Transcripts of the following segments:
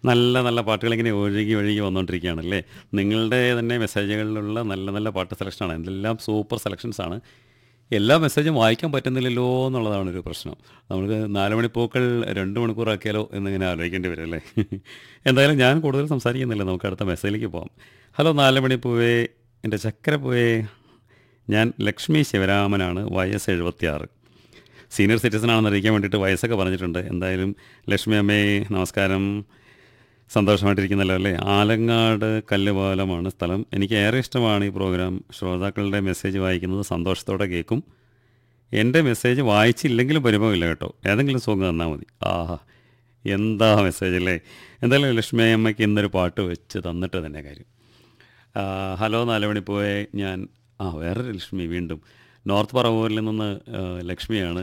നല്ല നല്ല പാട്ടുകൾ ഇങ്ങനെ ഒഴുകി ഒഴുകി വന്നുകൊണ്ടിരിക്കുകയാണല്ലേ നിങ്ങളുടെ തന്നെ മെസ്സേജുകളിലുള്ള നല്ല നല്ല പാട്ട് സെലക്ഷനാണ് എന്തെല്ലാം സൂപ്പർ സെലക്ഷൻസ് ആണ് എല്ലാ മെസ്സേജും വായിക്കാൻ പറ്റുന്നില്ലല്ലോ എന്നുള്ളതാണ് ഒരു പ്രശ്നം നമുക്ക് നാല് മണിപ്പൂക്കൾ രണ്ട് മണിക്കൂറാക്കിയാലോ എന്നിങ്ങനെ ആലോചിക്കേണ്ടി വരും അല്ലേ എന്തായാലും ഞാൻ കൂടുതൽ സംസാരിക്കുന്നില്ല നമുക്ക് അടുത്ത മെസ്സേജിലേക്ക് പോകാം ഹലോ നാല് മണിപ്പൂവേ എൻ്റെ ചക്കരപ്പൂവേ ഞാൻ ലക്ഷ്മി ശിവരാമനാണ് വയസ്സ് എഴുപത്തിയാറ് സീനിയർ സിറ്റിസൺ ആണെന്ന് അറിയിക്കാൻ വേണ്ടിയിട്ട് വയസ്സൊക്കെ പറഞ്ഞിട്ടുണ്ട് എന്തായാലും ലക്ഷ്മി അമ്മേ നമസ്കാരം സന്തോഷമായിട്ടിരിക്കുന്നല്ലോ അല്ലേ ആലങ്ങാട് കല്ലുപാലമാണ് സ്ഥലം എനിക്ക് ഏറെ ഇഷ്ടമാണ് ഈ പ്രോഗ്രാം ശ്രോതാക്കളുടെ മെസ്സേജ് വായിക്കുന്നത് സന്തോഷത്തോടെ കേൾക്കും എൻ്റെ മെസ്സേജ് വായിച്ചില്ലെങ്കിലും പരിഭവമില്ല കേട്ടോ ഏതെങ്കിലും സോങ് തന്നാൽ മതി ആഹാ എന്താ മെസ്സേജ് അല്ലേ എന്തായാലും ലക്ഷ്മി അമ്മയ്ക്ക് ഇന്നൊരു പാട്ട് വെച്ച് തന്നിട്ട് തന്നെ കാര്യം ആ, ഹലോ നാലുമണി പോയെ ഞാൻ ആ വേറൊരു ലക്ഷ്മി വീണ്ടും നോർത്ത് പറവൂരിൽ നിന്ന് ആ, ലക്ഷ്മിയാണ്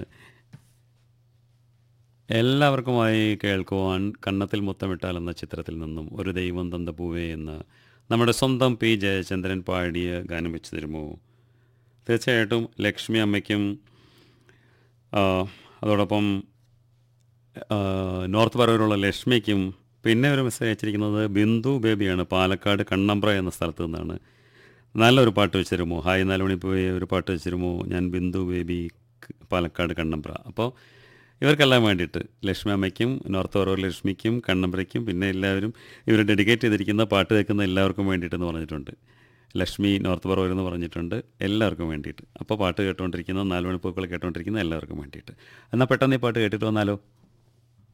എല്ലാവർക്കുമായി കേൾക്കുവാൻ കണ്ണത്തിൽ മുത്തമിട്ടാൽ എന്ന ചിത്രത്തിൽ നിന്നും ഒരു ദൈവം തந்த പൂവേ എന്ന നമ്മുടെ സ്വന്തം പി ജയചന്ദ്രൻ പാടിയ ഗാനം വെച്ച് തരുമോ തീർച്ചയായിട്ടും ലക്ഷ്മി അമ്മയ്ക്കും ആ, അതോടൊപ്പം ആ, നോർത്ത് പറവൂരുള്ള ലക്ഷ്മിക്കും പിന്നെ ഒരു മെസ്സേജ് അയച്ചിരിക്കുന്നത് ബിന്ദു ബേബിയാണ് പാലക്കാട് കണ്ണമ്പ്ര എന്ന സ്ഥലത്ത് നിന്നാണ് നല്ലൊരു പാട്ട് വെച്ച് തരുമോ ഹായ് നാല് മണി പോയി ഒരു പാട്ട് വെച്ച് തരുമോ ഞാൻ ബിന്ദു ബേബി ക- പാലക്കാട് കണ്ണമ്പ്ര അപ്പോൾ ഇവർക്കെല്ലാം വേണ്ടിയിട്ട് ലക്ഷ്മി അമ്മയ്ക്കും നോർത്ത് പറവൂർ ലക്ഷ്മിക്കും കണ്ണമ്പ്രയ്ക്കും പിന്നെ എല്ലാവരും ഇവർ ഡെഡിക്കേറ്റ് ചെയ്തിരിക്കുന്ന പാട്ട് കേൾക്കുന്ന എല്ലാവർക്കും വേണ്ടിയിട്ടെന്ന് പറഞ്ഞിട്ടുണ്ട് ലക്ഷ്മി നോർത്ത് പറവൂർ എന്ന് പറഞ്ഞിട്ടുണ്ട് എല്ലാവർക്കും വേണ്ടിയിട്ട് അപ്പോൾ പാട്ട് കേട്ടുകൊണ്ടിരിക്കുന്ന നാല് മണിപ്പൂക്കൾ കേട്ടുകൊണ്ടിരിക്കുന്ന എല്ലാവർക്കും വേണ്ടിയിട്ട് എന്നാൽ പെട്ടെന്ന് ഈ പാട്ട് കേട്ടിട്ട് വന്നാലോ